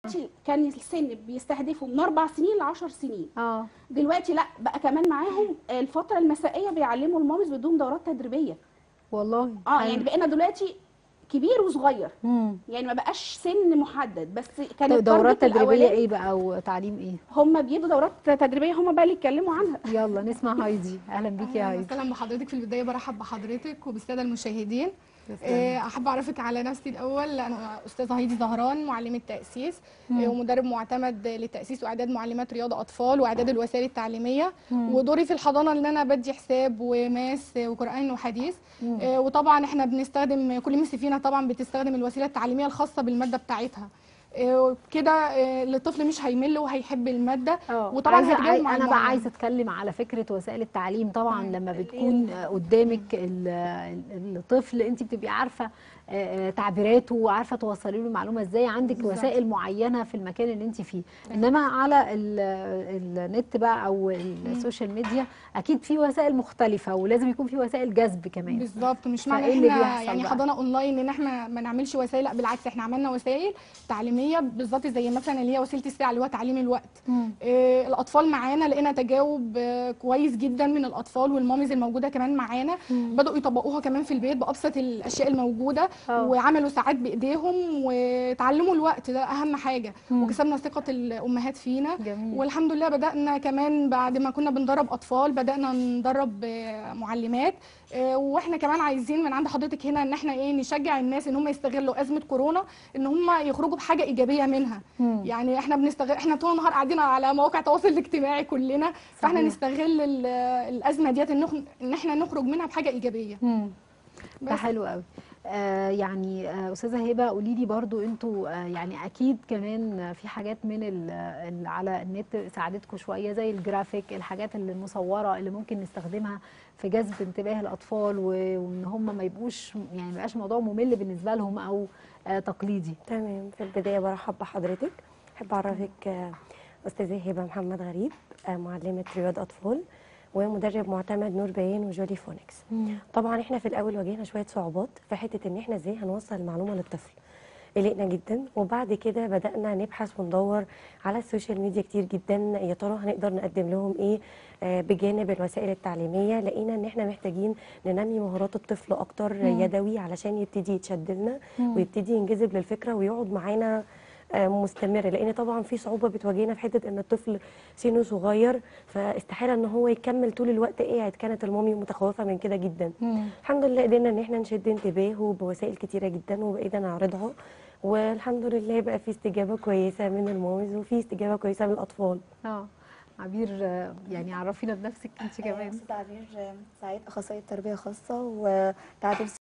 دلوقتي كان السن بيستهدفوا من اربع سنين ل 10 سنين اه دلوقتي لا بقى كمان معاهم الفتره المسائيه بيعلموا المامز بدون دورات تدريبيه والله اه حلو. يعني بقينا دلوقتي كبير وصغير مم. يعني ما بقاش سن محدد بس كان طيب دورات التارجت تدريبيه الأولاني ايه بقى وتعليم ايه هم بيدوا دورات تدريبيه هم بقى اللي يتكلموا عنها يلا نسمع هايدي اهلا بيكي يا أهلاً هايدي وسهلا بحضرتك في البدايه برحب بحضرتك وبالساده المشاهدين آه، احب اعرفك على نفسي الاول انا استاذه هايدي زهران معلمه تاسيس آه، ومدرب معتمد لتاسيس واعداد معلمات رياضه اطفال واعداد الوسائل التعليميه ودوري في الحضانه ان انا بدي حساب وماس وقران وحديث آه، وطبعا احنا بنستخدم كل مس فينا طبعا بتستخدم الوسيله التعليميه الخاصه بالماده بتاعتها آه، كده آه، الطفل مش هيمل وهيحب الماده اه وطبعا عايزة هتجاوب مع انا بقى المعلم. عايزه اتكلم على فكره وسائل التعليم طبعا تمام. لما بتكون آه، قدامك ال- ال- الطفل انت بتبقي عارفه آه، آه، تعبيراته وعارفه توصلي له المعلومه ازاي عندك بالظبط. وسائل معينه في المكان اللي انت فيه انما على ال- النت بقى او السوشيال ميديا اكيد في وسائل مختلفه ولازم يكون في وسائل جذب كمان بالظبط مش فإيه معنى اللي احنا بيحصل يعني بقى؟ حضانه اونلاين ان احنا ما نعملش وسائل لا بالعكس احنا عملنا وسائل تعليميه بالظبط زي مثلا اللي هي وسيله الساعه اللي هو تعليم الوقت آه الاطفال معانا لقينا تجاوب آه كويس جدا من الاطفال والماميز الموجوده كمان معانا بداوا يطبقوها كمان في البيت بابسط الاشياء الموجوده آه. وعملوا ساعات بايديهم وتعلموا الوقت ده اهم حاجه مم. وكسبنا ثقه الامهات فينا جميل والحمد لله بدأنا كمان بعد ما كنا بندرب أطفال بدأنا ندرب آه، معلمات آه، واحنا كمان عايزين من عند حضرتك هنا ان احنا ايه نشجع الناس ان هم يستغلوا أزمة كورونا ان هم يخرجوا بحاجة إيجابية منها مم. يعني احنا بنستغل احنا طول النهار قاعدين على مواقع التواصل الاجتماعي كلنا فاحنا صحيح. نستغل ال- الأزمة ديت ان نخ- ان احنا نخرج منها بحاجة إيجابية مم. ده بس. حلو قوي آه يعني آه استاذه هبه قولي لي برضو انتوا آه يعني اكيد كمان آه، في حاجات من ال- ال- على النت ساعدتكم شويه زي الجرافيك الحاجات اللي المصوره اللي ممكن نستخدمها في جذب انتباه الاطفال و- وان هم ما يبقوش يعني ما يبقاش الموضوع ممل بالنسبه لهم او آه تقليدي تمام في البداية برحب بحضرتك أحب أعرفك آه، أستاذة هبة محمد غريب آه، معلمة رياض أطفال ومدرب معتمد نور بيان وجولي فونكس طبعا احنا في الأول واجهنا شوية صعوبات في حتة إن احنا إزاي هنوصل المعلومة للطفل قلقنا جدا وبعد كده بدأنا نبحث وندور على السوشيال ميديا كتير جدا يا ترى هنقدر نقدم لهم ايه آه، بجانب الوسائل التعليمية لقينا ان احنا محتاجين ننمي مهارات الطفل اكتر يدوي علشان يبتدي يتشد لنا ويبتدي ينجذب للفكرة ويقعد معانا آه، مستمر لان طبعا في صعوبه بتواجهنا في حته ان الطفل سنه صغير فاستحاله ان هو يكمل طول الوقت قاعد كانت المامي متخوفه من كده جدا الحمد لله قدرنا ان احنا نشد انتباهه بوسائل كتيره جدا وبقينا نعرضها والحمد لله بقى في استجابه كويسه من الماميز وفي استجابه كويسه من الاطفال اه عبير آه، يعني عرفينا بنفسك انت كمان أستاذ عبير سعيد أخصائية تربية خاصة وتعديل